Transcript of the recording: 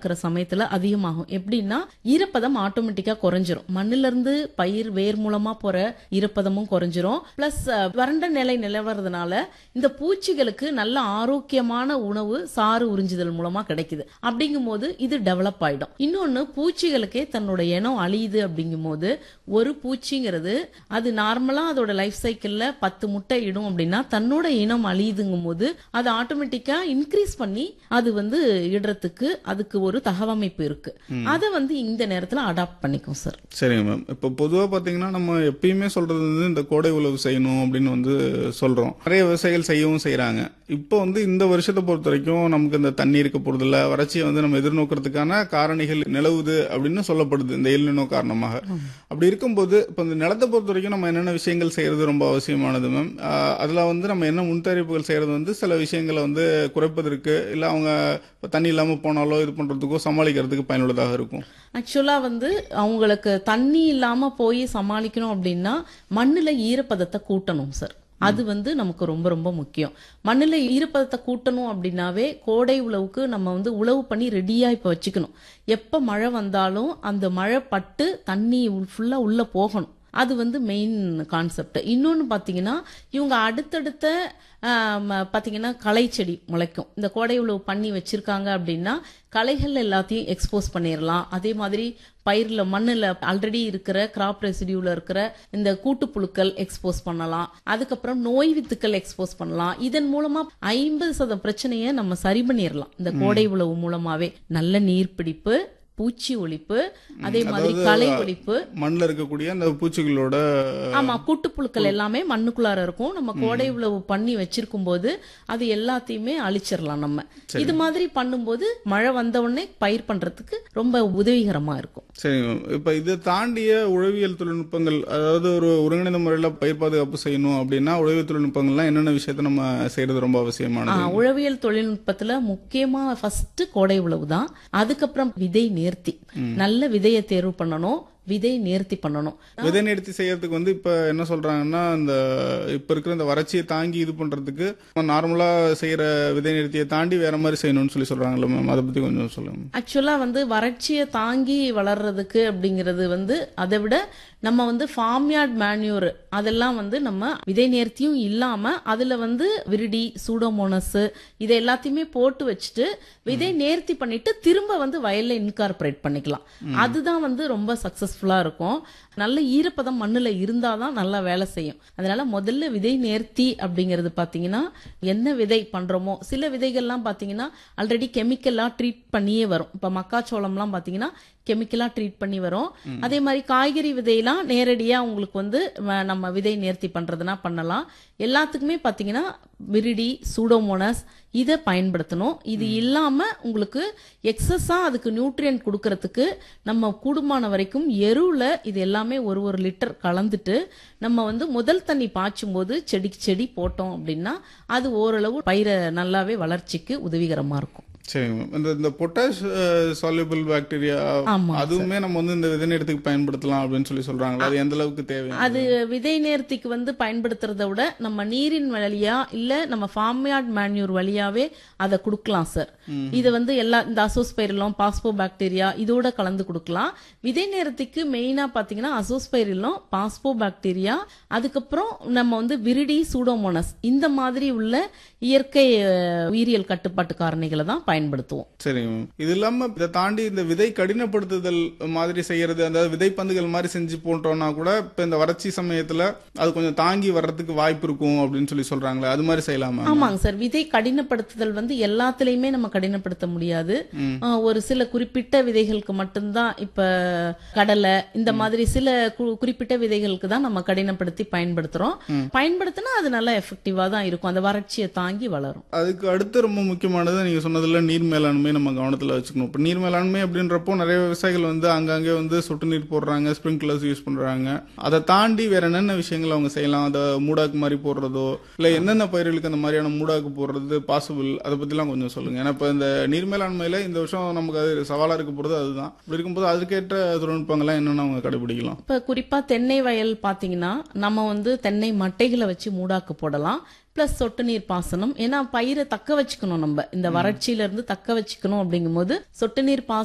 ஆக்குற சமயத்துல அதிகமாகும் எப்படின்னா ஈரப்பதம் ஆட்டோமேட்டிக்கா குறைஞ்சிரும் மண்ணுல இருந்து பயிர் வேர் மூலமா போற ஈரப்பதமும் குறைஞ்சிரும் பிளஸ் வறண்ட நிலை நிலவறதுனால இந்த பூச்சிகளுக்கு நல்ல ஆரோக்கியமான உணவு சாறு உறிஞ்சுதல் மூலமா கிடைக்குது அப்படிங்கும்போது இது டெவலப் ஆயிடும் இன்னொன்னு பூச்சிகளுக்கே தன்னோட இனம் அழியுது அப்படிங்கும்போது ஒரு பூச்சிங்கிறது அது நார்மலா அதோட லைஃப் சைக்கிள்ல பத்து முட்டை இடும் அப்படின்னா தன்னோட இனம் அழியுதுங்கும் போது அது ஆட்டோமேட்டிக்கா இன்க்ரீஸ் பண்ணி அது வந்து இடுறதுக்கு அதுக்கு ஒரு தகவமைப்பு இருக்கு அதை வந்து இந்த நேரத்துல அடாப்ட் பண்ணிக்கும் சார் சரிங்க மேம் இப்போ பொதுவாக பார்த்தீங்கன்னா நம்ம எப்பயுமே சொல்றது வந்து இந்த கோடை உழவு செய்யணும் அப்படின்னு வந்து சொல்றோம் நிறைய விவசாயிகள் செய்யவும் செய்றாங்க இப்போ வந்து இந்த வருஷத்தை பொறுத்த வரைக்கும் நமக்கு இந்த தண்ணி இருக்க போறதில்ல வறட்சியை வந்து நம்ம எதிர்நோக்கிறதுக்கான காரணிகள் நிலவுது அப்படின்னு சொல்லப்படுது இந்த எல்லினோ காரணமாக அப்படி இருக்கும்போது இப்போ இந்த நிலத்தை பொறுத்த வரைக்கும் நம்ம என்னென்ன விஷயங்கள் செய்யறது ரொம்ப அவசியமானது மேம் அதில் வந்து நம்ம என்ன முன்தயாரிப்புகள் செய்யறது வந்து சில விஷயங்களை வந்து குறைப்பதற்கு இல்லை அவங்க இப்ப தண்ணி இல்லாமல் போனாலோ இது பண்றதுக்கோ சமாளிக்கிறதுக்கு பயனுள்ளதாக இருக்கும் ஆக்சுவலா வந்து அவங்களுக்கு தண்ணி இல்லாம போய் சமாளிக்கணும் அப்படின்னா மண்ணுல ஈரப்பதத்தை கூட்டணும் சார் அது வந்து நமக்கு ரொம்ப ரொம்ப முக்கியம் மண்ணுல ஈரப்பதத்தை கூட்டணும் அப்படின்னாவே கோடை உழவுக்கு நம்ம வந்து உழவு பண்ணி ரெடியா இப்ப வச்சுக்கணும் எப்ப மழை வந்தாலும் அந்த மழை பட்டு தண்ணி ஃபுல்லா உள்ள போகணும் அது வந்து மெயின் கான்செப்ட் இன்னொன்னு பாத்தீங்கன்னா இவங்க அடுத்தடுத்த ஆம், பாத்தீங்கன்னா களை செடி முளைக்கும் இந்த கோடை உழவு பண்ணி வச்சிருக்காங்க அப்படின்னா களைகள் எல்லாத்தையும் எக்ஸ்போஸ் பண்ணிடலாம் அதே மாதிரி பயிர்ல மண்ணுல ஆல்ரெடி இருக்கிற கிராப் ரெசிடியூல இருக்கிற இந்த கூட்டுப்புழுக்கள் எக்ஸ்போஸ் பண்ணலாம் அதுக்கப்புறம் நோய் வித்துக்கள் எக்ஸ்போஸ் பண்ணலாம் இதன் மூலமா ஐம்பது சத பிரச்சனையை நம்ம சரி பண்ணிடலாம் இந்த கோடை உழவு மூலமாவே நல்ல நீர்பிடிப்பு பூச்சி ஒழிப்பு அதே மாதிரி களை ஒழிப்பு மண்ணில் இருக்கக்கூடிய அந்த பூச்சிகளோட ஆமா கூட்டுப்புழுக்கள் எல்லாமே மண்ணுக்குள்ளார இருக்கும் நம்ம கோடை உழவு பண்ணி வச்சிருக்கும் போது அது எல்லாத்தையுமே அழிச்சிடலாம் நம்ம இது மாதிரி பண்ணும்போது மழை வந்த உடனே பயிர் பண்றதுக்கு ரொம்ப உதவிகரமா இருக்கும் சரிங்க மேம் இப்போ இதை தாண்டிய உழவியல் தொழில்நுட்பங்கள் அதாவது ஒரு ஒருங்கிணைந்த முறையில் பயிர் பாதுகாப்பு செய்யணும் அப்படின்னா உழவியல் தொழில்நுட்பங்கள்லாம் என்னென்ன விஷயத்த நம்ம செய்யறது ரொம்ப ஆ, அவசியமானது உழவியல் தொழில்நுட்பத்துல முக்கியமா ஃபர்ஸ்ட் கோடை உழவு தான் அதுக்கப்புறம் விதை நேர்த்தி நல்ல விதையை தேர்வு பண்ணணும் விதை நேர்த்தி பண்ணணும் விதை நிறுத்தி செய்யறதுக்கு வந்து இப்ப என்ன சொல்றாங்கன்னா இந்த இப்ப இருக்கிற இந்த வறட்சியை தாங்கி இது பண்றதுக்கு நார்மலா செய்யற விதை நிறுத்தியை தாண்டி வேற மாதிரி செய்யணும்னு சொல்லி சொல்றாங்கல்ல மேம் அதை பத்தி கொஞ்சம் சொல்லுங்க ஆக்சுவலா வந்து வறட்சியை தாங்கி வளர்றதுக்கு அப்படிங்கிறது வந்து அதை விட நம்ம வந்து ஃபார்ம்யார்ட் மேன்யூர் அதெல்லாம் வந்து நம்ம விதை நேர்த்தியும் இல்லாம அதுல வந்து விரிடி சூடோமோனஸ் இதை எல்லாத்தையுமே போட்டு வச்சுட்டு விதை நேர்த்தி பண்ணிட்டு திரும்ப வந்து வயல்ல இன்கார்பரேட் பண்ணிக்கலாம் அதுதான் வந்து ரொம்ப சக்சஸ்ஃபுல்லா இருக்கும் நல்ல ஈரப்பதம் மண்ணுல இருந்தாதான் நல்லா வேலை செய்யும் அதனால முதல்ல விதை நேர்த்தி அப்படிங்கிறது பாத்தீங்கன்னா என்ன விதை பண்றோமோ சில விதைகள்லாம் பாத்தீங்கன்னா ஆல்ரெடி கெமிக்கலா ட்ரீட் பண்ணியே வரும் இப்ப மக்காச்சோளம்லாம் பாத்தீங்கன்னா கெமிக்கலா ட்ரீட் பண்ணி வரும் அதே மாதிரி காய்கறி விதையெல்லாம் நேரடியா உங்களுக்கு வந்து ம- நம்ம விதை நேர்த்தி பண்றதுனா பண்ணலாம் எல்லாத்துக்குமே பாத்தீங்கன்னா விரிடி சூடோமோனஸ் இதை பயன்படுத்தணும் இது இல்லாம உங்களுக்கு எக்ஸஸா அதுக்கு நியூட்ரியன்ட் கொடுக்கறதுக்கு நம்ம கூடுமான வரைக்கும் எருவுல இது எல்லாமே ஒரு ஒரு லிட்டர் கலந்துட்டு நம்ம வந்து முதல் தண்ணி பாய்ச்சும் போது செடிக்கு செடி போட்டோம் அப்படின்னா அது ஓரளவு பயிரை நல்லாவே வளர்ச்சிக்கு உதவிகரமா இருக்கும் சரிங்க மேம் இந்த இந்த பொட்டாஷ் சால்யூபிள் பாக்டீரியா ஆமா அதுவுமே நம்ம வந்து இந்த விதை நிறுத்துக்கு பயன்படுத்தலாம் அப்படின்னு சொல்லி சொல்றாங்களா அது எந்த அளவுக்கு தேவை அது விதை நேர்த்திக்கு வந்து பயன்படுத்துறத விட நம்ம நீரின் வழியா இல்ல நம்ம ஃபார்ம்யார்ட் மேன்யூர் வழியாவே அதை கொடுக்கலாம் சார் இதை வந்து எல்லா இந்த அசோஸ்பைரிலம் பாஸ்போ பாக்டீரியா இதோட கலந்து கொடுக்கலாம் விதை நேர்த்திக்கு மெயினா பாத்தீங்கன்னா அசோஸ்பைரிலம் பாஸ்போ பாக்டீரியா அதுக்கப்புறம் நம்ம வந்து விரிடி சூடோமோனஸ் இந்த மாதிரி உள்ள இயற்கை அஹ், உயிரியல் கட்டுப்பாட்டு காரணிகளை தான் பயன்படுத்துவோம் சரிங்க மேம் இது இல்லாம இதை தாண்டி இந்த விதை கடினப்படுத்துதல் மாதிரி செய்யறது அதாவது விதை பந்துகள் மாதிரி செஞ்சு போட்டோம்னா கூட இப்ப இந்த வறட்சி சமயத்துல அது கொஞ்சம் தாங்கி வர்றதுக்கு வாய்ப்பு இருக்கும் அப்படின்னு சொல்லி சொல்றாங்களே அது மாதிரி செய்யலாமா ஆமாங்க சார் விதை கடினப்படுத்துதல் வந்து எல்லாத்துலயுமே நம்ம கடினப்படுத்த முடியாது ஆஹ் ஒரு சில குறிப்பிட்ட விதைகளுக்கு மட்டும்தான் இப்ப கடலை இந்த மாதிரி சில கு- குறிப்பிட்ட விதைகளுக்கு தான் நம்ம கடினப்படுத்தி பயன்படுத்துறோம் பயன்படுத்தினா அது நல்லா எஃபெக்டிவா தான் இருக்கும் அந்த வறட்சியை தாங்கி வளரும் அதுக்கு அடுத்து ரொம்ப முக்கியமானது நீங்க சொன்னதுல நீர் மேலாண்மை நம்ம கவனத்துல வச்சுக்கணும் இப்ப நீர் மேலாண்மை அப்படின்றப்போ நிறைய விவசாயிகள் வந்து அங்கங்கே வந்து சொட்டு நீர் போடுறாங்க ஸ்ப்ரிங்க்லர்ஸ் யூஸ் பண்றாங்க அதை தாண்டி வேற என்னென்ன விஷயங்கள் அவங்க செய்யலாம் அதை மூடாக்கு மாதிரி போடுறதோ இல்ல என்னென்ன பயிர்களுக்கு அந்த மாதிரியான மூடாக்கு போடுறது பாசிபிள் அதை பத்திலாம் கொஞ்சம் சொல்லுங்க ஏன்னா இப்ப இந்த நீர் மேலாண்மையில இந்த வருஷம் நமக்கு அது சவாலா இருக்க போறது அதுதான் அப்படி இருக்கும்போது அதுக்கேற்ற தொழில்நுட்பங்கள்லாம் என்னென்ன அவங்க கடைபிடிக்கலாம் இப்ப குறிப்பா தென்னை வயல் பாத்தீங்கன்னா நம்ம வந்து தென்னை மட்டைகளை வச்சு மூடாக்கு போடலாம் பிளஸ் சொட்டு நீர் பாசனம் ஏன்னா பயிரை தக்க வச்சுக்கணும் நம்ம இந்த வறட்சியில இருந்து தக்க வச்சுக்கணும் அப்படிங்கும்போது சொட்டு நீர் பாசனம்